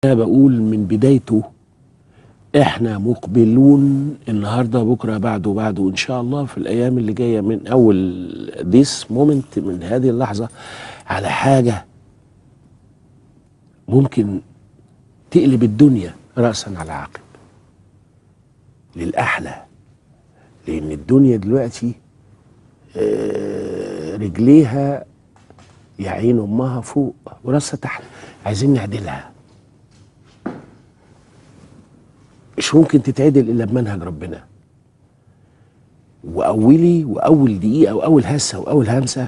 انا بقول من بدايته احنا مقبلون النهارده بكره بعده بعده ان شاء الله في الايام اللي جايه من اول ذيس مومنت من هذه اللحظه على حاجه ممكن تقلب الدنيا راسا على عقب للاحلى لان الدنيا دلوقتي آه، رجليها يا عين امها فوق وراسها تحت عايزين نعدلها مش ممكن تتعدل الا بمنهج ربنا واولي واول دقيقه واول هسه واول همسه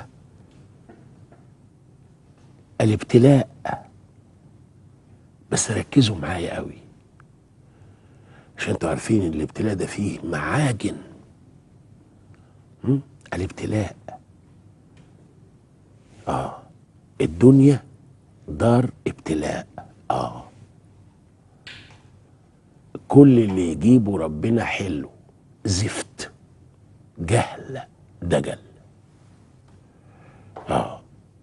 الابتلاء بس ركزوا معايا قوي عشان انتوا عارفين ان الابتلاء ده فيه معاجن م? الابتلاء اه الدنيا دار ابتلاء اه كل اللي يجيبه ربنا حلو زفت جهل دجل اه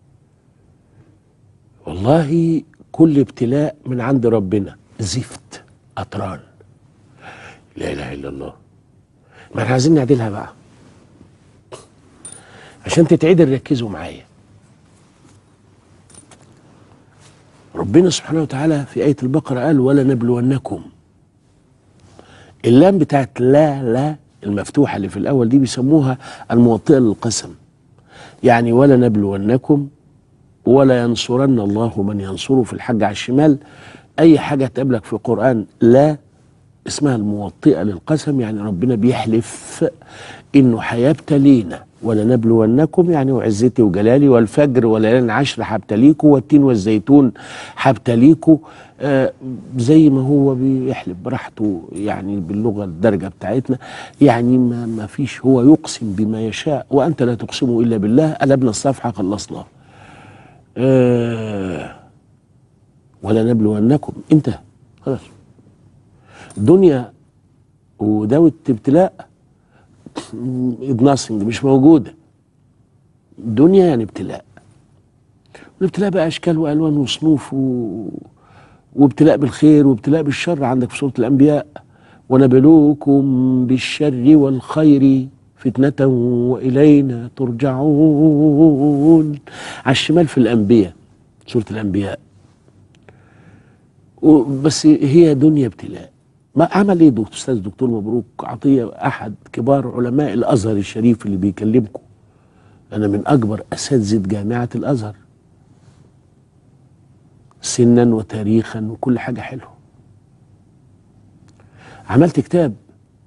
والله كل ابتلاء من عند ربنا زفت اطران لا اله الا الله ما احنا عايزين نعدلها بقى عشان تتعدل ركزوا معايا ربنا سبحانه وتعالى في آية البقرة قال ولا نبلونكم اللام بتاعت لا لا المفتوحة اللي في الأول دي بيسموها الموطئة للقسم يعني ولا نبلونكم ولا ينصرن الله من ينصره في الحج على الشمال أي حاجة تقابلك في القرآن لا اسمها الموطئة للقسم يعني ربنا بيحلف إنه هيبتلينا ولنبلونكم يعني وعزتي وجلالي والفجر وليالي عشر هبتليكوا والتين والزيتون هبتليكوا آه زي ما هو بيحلف براحته يعني باللغه الدرجه بتاعتنا يعني ما, ما فيش هو يقسم بما يشاء وانت لا تقسموا الا بالله قلبنا الصفحه خلصناه آه ولنبلونكم انت خلاص دنيا ودوة ابتلاء ناثينج مش موجوده دنيا يعني ابتلاء والابتلاء بقى اشكال والوان وصنوف و... وابتلاء بالخير وابتلاء بالشر عندك في سوره الانبياء ونبلوكم بالشر والخير فتنة وإلينا ترجعون على الشمال في الأنبياء سورة الأنبياء بس هي دنيا ابتلاء ما عمل ايه دكتور استاذ دكتور مبروك عطيه احد كبار علماء الازهر الشريف اللي بيكلمكم انا من اكبر اساتذه جامعه الازهر سنا وتاريخا وكل حاجه حلوه عملت كتاب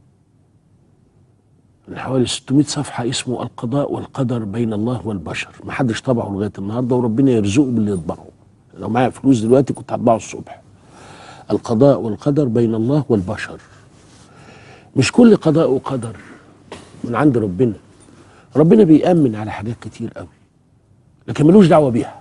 من حوالي 600 صفحه اسمه القضاء والقدر بين الله والبشر ما حدش طبعه لغايه النهارده وربنا يرزقه باللي يطبعه لو معايا فلوس دلوقتي كنت هطبعه الصبح القضاء والقدر بين الله والبشر مش كل قضاء وقدر من عند ربنا ربنا بيأمن على حاجات كتير قوي لكن ملوش دعوة بيها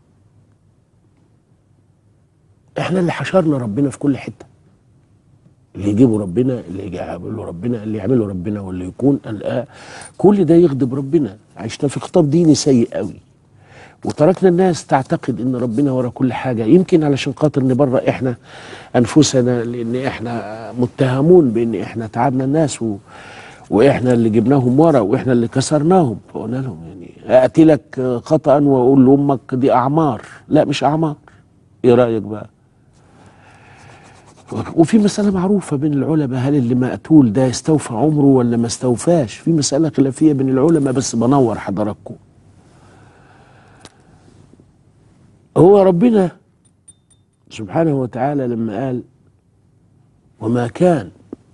احنا اللي حشرنا ربنا في كل حتة اللي يجيبه ربنا اللي يعمله ربنا اللي يعمله ربنا واللي يكون الآه كل ده يغضب ربنا عشنا في خطاب ديني سيء قوي وتركنا الناس تعتقد ان ربنا ورا كل حاجه يمكن علشان خاطر نبرأ احنا انفسنا لان احنا متهمون بان احنا تعبنا الناس و... واحنا اللي جبناهم ورا واحنا اللي كسرناهم فقلنا لهم يعني اقتلك خطأ واقول لامك دي اعمار لا مش اعمار ايه رايك بقى وفي مسألة معروفة بين العلماء هل اللي مقتول ده استوفى عمره ولا ما استوفاش في مسألة خلافية بين العلماء بس بنور حضراتكم هو ربنا سبحانه وتعالى لما قال وما كان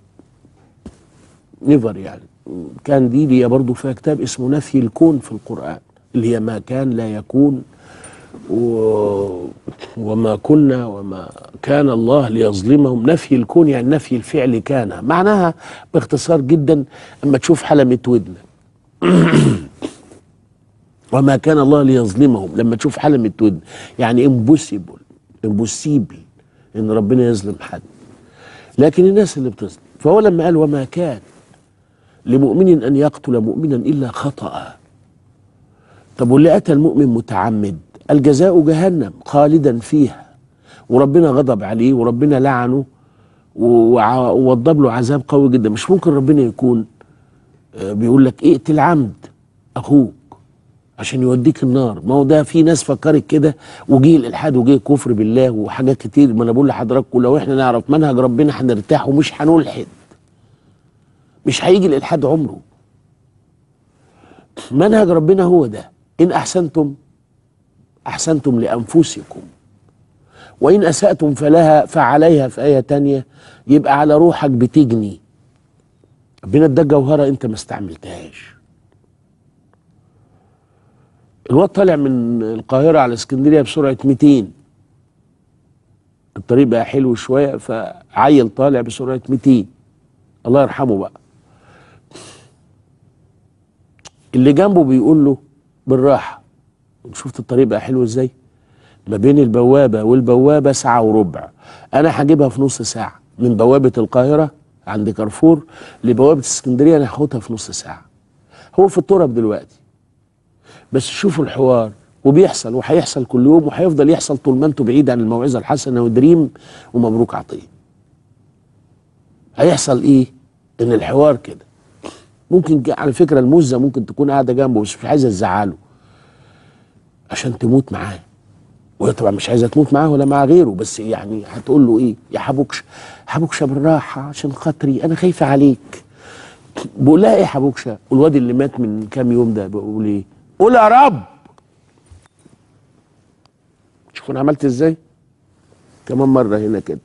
نيفر يعني كان دي لي برضه فيها كتاب اسمه نفي الكون في القرآن اللي هي ما كان لا يكون و... وما كنا وما كان الله ليظلمهم نفي الكون يعني نفي الفعل كان معناها باختصار جدا اما تشوف حلمة ودن وما كان الله ليظلمهم لما تشوف حلمة ودن يعني امبوسيبل امبوسيبل ان ربنا يظلم حد لكن الناس اللي بتظلم فهو لما قال وما كان لمؤمن ان يقتل مؤمنا الا خطأ طب واللي قتل مؤمن متعمد الجزاء جهنم خالدا فيها وربنا غضب عليه وربنا لعنه ووع- ووضب له عذاب قوي جدا مش ممكن ربنا يكون آه، بيقول لك اقتل عمد اخوك عشان يوديك النار ما هو ده في ناس فكرت كده وجه الالحاد وجه الكفر بالله وحاجات كتير ما انا بقول لحضراتكم لو احنا نعرف منهج ربنا هنرتاح ومش هنلحد مش هيجي الالحاد عمره منهج ربنا هو ده ان احسنتم احسنتم لانفسكم وان اساتم فلها فعليها في ايه تانية يبقى على روحك بتجني ربنا اداك جوهره انت ما استعملتهاش الواد طالع من القاهره على اسكندريه بسرعه 200 الطريق بقى حلو شويه فعيل طالع بسرعه 200 الله يرحمه بقى اللي جنبه بيقول له بالراحه شفت الطريق بقى حلو ازاي ما بين البوابه والبوابه ساعه وربع انا هجيبها في نص ساعه من بوابه القاهره عند كارفور لبوابه اسكندريه انا هاخدها في نص ساعه هو في التراب دلوقتي بس شوفوا الحوار وبيحصل وهيحصل كل يوم وهيفضل يحصل طول ما انتوا بعيد عن الموعظه الحسنه ودريم ومبروك عطيه هيحصل ايه ان الحوار كده ممكن ج- على فكره المزه ممكن تكون قاعده جنبه بس مش عايزه تزعله عشان تموت معاه وهي طبعا مش عايزه تموت معاه ولا مع غيره بس يعني هتقول له ايه يا حبوكش حبوكشه بالراحه عشان خاطري انا خايفه عليك بقول لها ايه يا حبوكشه والواد اللي مات من كام يوم ده بقول ايه قول يا رب شوف انا عملت ازاي كمان مره هنا كده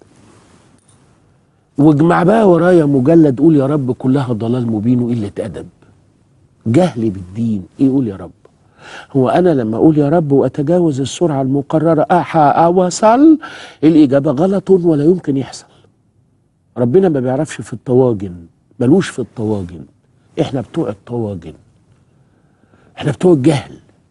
واجمع بقى ورايا مجلد قول يا رب كلها ضلال مبين وقله ادب جهل بالدين ايه قول يا رب هو انا لما اقول يا رب واتجاوز السرعه المقرره احا اوصل الاجابه غلط ولا يمكن يحصل ربنا ما بيعرفش في الطواجن ملوش في الطواجن احنا بتوع الطواجن احنا بتوع الجهل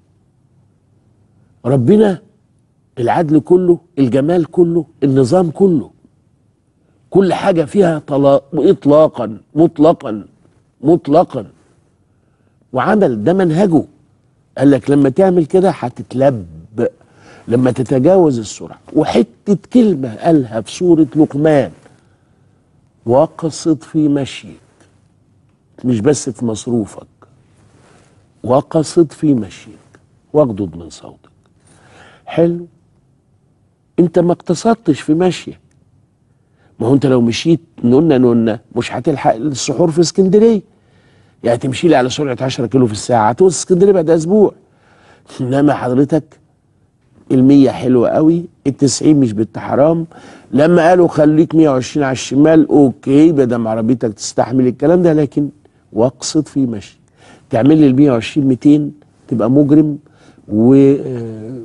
ربنا العدل كله الجمال كله النظام كله كل حاجة فيها طلا- إطلاقا مطلقا مطلقا وعمل ده منهجه قال لك لما تعمل كده هتتلب لما تتجاوز السرعة وحتة كلمة قالها في سورة لقمان واقصد في مشيك مش بس في مصروفك واقصد في مشيك واغضض من صوتك حلو انت ما اقتصدتش في مشيك ما هو انت لو مشيت نونه نونه مش هتلحق السحور في اسكندريه يعني تمشي لي على سرعه 10 كيلو في الساعه هتوصل اسكندريه بعد اسبوع انما حضرتك المية حلوة قوي التسعين مش بنت حرام لما قالوا خليك 120 على الشمال اوكي بدل عربيتك تستحمل الكلام ده لكن واقصد في مشي تعمل لي ال 120 200 تبقى مجرم و آه،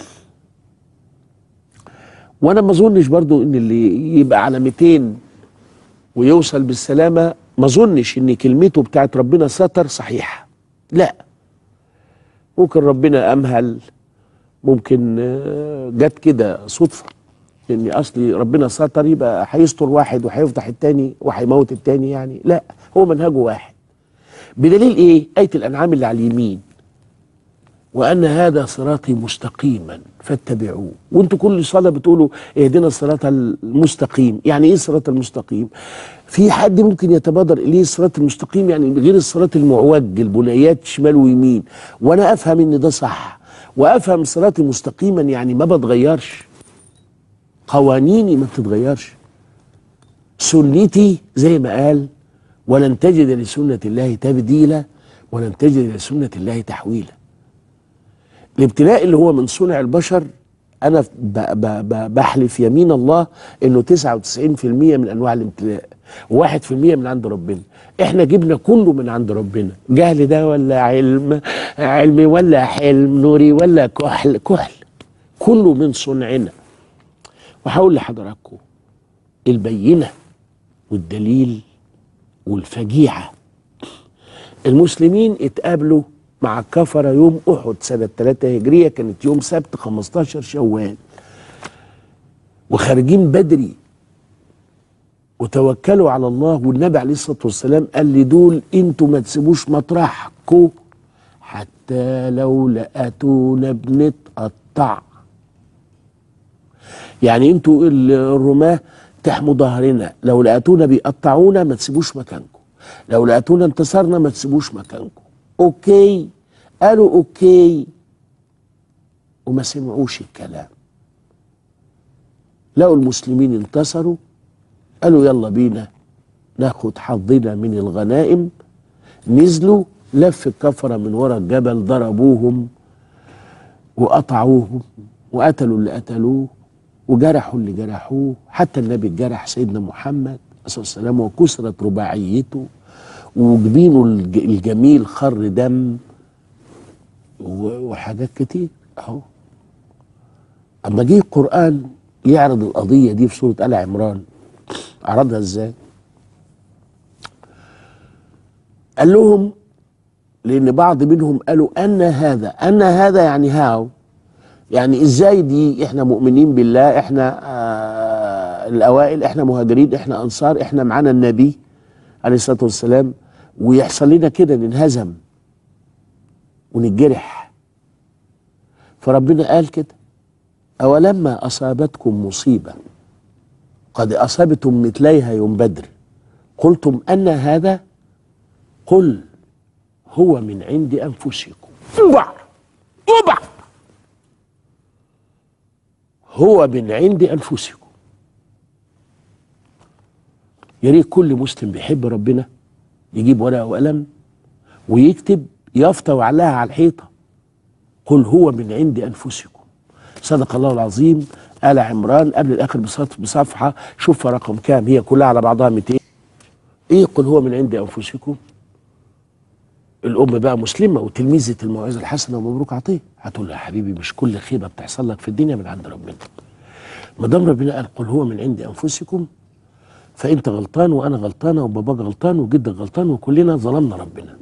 وانا ما اظنش برضو ان اللي يبقى على 200 ويوصل بالسلامه ما اظنش ان كلمته بتاعت ربنا ستر صحيحه لا ممكن ربنا امهل ممكن آه، جت كده صدفه ان اصلي ربنا ستر يبقى هيستر واحد وهيفضح التاني وهيموت التاني يعني لا هو منهجه واحد بدليل ايه ايه الانعام اللي على اليمين وان هذا صراطي مستقيما فاتبعوه وانتوا كل صلاه بتقولوا اهدنا الصراط المستقيم يعني ايه الصراط المستقيم في حد ممكن يتبادر اليه الصراط المستقيم يعني غير الصراط المعوج البنيات شمال ويمين وانا افهم ان ده صح وافهم صراطي مستقيما يعني ما بتغيرش قوانيني ما بتتغيرش سنتي زي ما قال ولن تجد لسنة الله تبديلا ولن تجد لسنة الله تحويلا الابتلاء اللي هو من صنع البشر انا ب ب ب بحلف يمين الله انه 99% من انواع الابتلاء و1% من عند ربنا احنا جبنا كله من عند ربنا جهل ده ولا علم علمي ولا حلم نوري ولا كحل كحل كله من صنعنا وهقول لحضراتكم البينه والدليل والفجيعه المسلمين اتقابلوا مع الكفرة يوم أحد سنة 3 هجرية كانت يوم سبت 15 شوال وخارجين بدري وتوكلوا على الله والنبي عليه الصلاة والسلام قال لي دول انتوا ما تسيبوش مطرحكم حتى لو لقيتونا بنتقطع يعني انتوا ال- الرماة تحموا ظهرنا لو لقيتونا بيقطعونا ما تسيبوش مكانكم لو لقيتونا انتصرنا ما تسيبوش مكانكم اوكي قالوا اوكي وما سمعوش الكلام لقوا المسلمين انتصروا قالوا يلا بينا ناخد حظنا من الغنائم نزلوا لف الكفرة من ورا الجبل ضربوهم وقطعوهم وقتلوا اللي قتلوه وجرحوا اللي جرحوه حتى النبي اتجرح سيدنا محمد صلى الله عليه وسلم وكسرت رباعيته وجبينه الج- الجميل خر دم و- وحاجات كتير اهو اما جه القران يعرض القضيه دي في سوره ال عمران عرضها ازاي قال لهم لان بعض منهم قالوا ان هذا ان هذا يعني هاو يعني ازاي دي احنا مؤمنين بالله احنا آه الاوائل احنا مهاجرين احنا انصار احنا معانا النبي عليه الصلاه والسلام ويحصل لنا كده ننهزم ونتجرح فربنا قال كده اولما اصابتكم مصيبه قد اصابتم مثليها يوم بدر قلتم ان هذا قل هو من عند انفسكم اوبع اوبع هو من عند انفسكم يا ريت كل مسلم بيحب ربنا يجيب ورقه وقلم ويكتب يافطه ويعلقها على الحيطه قل هو من عند انفسكم صدق الله العظيم آل عمران قبل الآخر بصف- بصفحة شوف رقم كام هي كلها على بعضها 200 إيه قل هو من عند أنفسكم الأم بقى مسلمة وتلميذة الموعظة الحسنة ومبروك عطيه هتقول له يا حبيبي مش كل خيبة بتحصل لك في الدنيا من عند ربنا ما دام ربنا قال قل هو من عند أنفسكم فأنت غلطان وأنا غلطانة وباباك غلطان وجدك غلطان وكلنا ظلمنا ربنا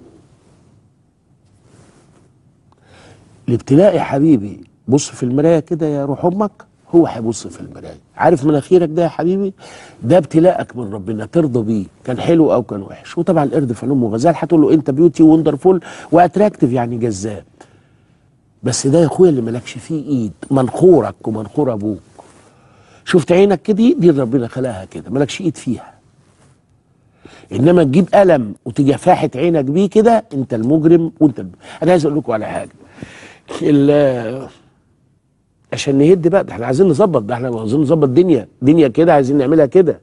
الابتلاء يا حبيبي بص في المرايه كده يا روح امك هو هيبص في المرايه عارف مناخيرك ده يا حبيبي ده ابتلاءك من ربنا ترضى بيه كان حلو او كان وحش وطبعا القرد في امه غزال هتقول له انت بيوتي وندرفول واتراكتيف يعني جذاب بس ده يا اخويا اللي مالكش فيه ايد منخورك ومنخور ابوك شفت عينك كده دي اللي ربنا خلقها كده مالكش ايد فيها انما تجيب قلم وتيجي فاحت عينك بيه كده انت المجرم وانت الم... انا عايز اقول لكم على حاجه ال- عشان نهد بقى ده احنا عايزين نظبط ده احنا عايزين نظبط دنيا دنيا كده عايزين نعملها كده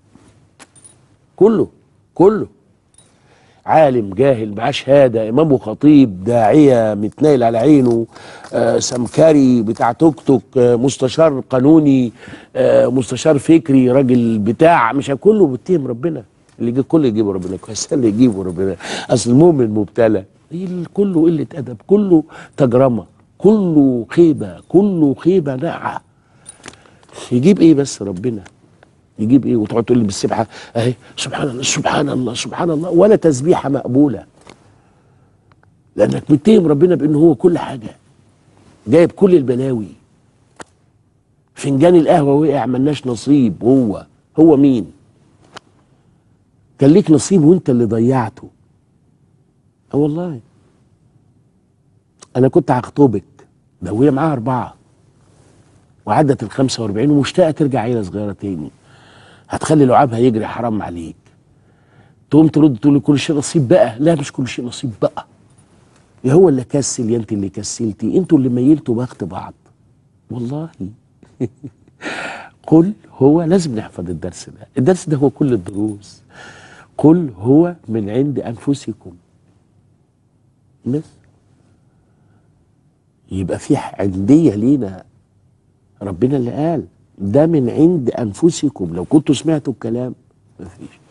كله كله عالم جاهل معاه شهاده امام وخطيب داعيه متنايل على عينه آه سمكري بتاع توك توك آه مستشار قانوني آه مستشار فكري راجل بتاع مش كله بيتهم ربنا اللي يجي كله يجيبه ربنا كويس اللي يجيبه ربنا اصل المؤمن مبتلى ال- كله قله ادب كله تجرمه كله خيبه كله خيبه ناعه يجيب ايه بس ربنا يجيب ايه وتقعد تقول لي بالسبحه اهي سبحان الله سبحان الله سبحان الله ولا تسبيحه مقبوله لانك متهم ربنا بانه هو كل حاجه جايب كل البلاوي فنجان القهوه وقع ملناش نصيب هو هو مين كان ليك نصيب وانت اللي ضيعته اه والله انا كنت هخطبك ده وهي معاها اربعه وعدت ال 45 ومشتاقه ترجع عيله صغيره تاني هتخلي لعابها يجري حرام عليك تقوم ترد تقول لي كل شيء نصيب بقى لا مش كل شيء نصيب بقى يا هو اللي كسل يا انت اللي كسلتي انتوا اللي ميلتوا بخت بعض والله قل هو لازم نحفظ الدرس ده الدرس ده هو كل الدروس قل هو من عند انفسكم بس يبقى في عندية لينا ربنا اللي قال ده من عند انفسكم لو كنتوا سمعتوا الكلام مفيش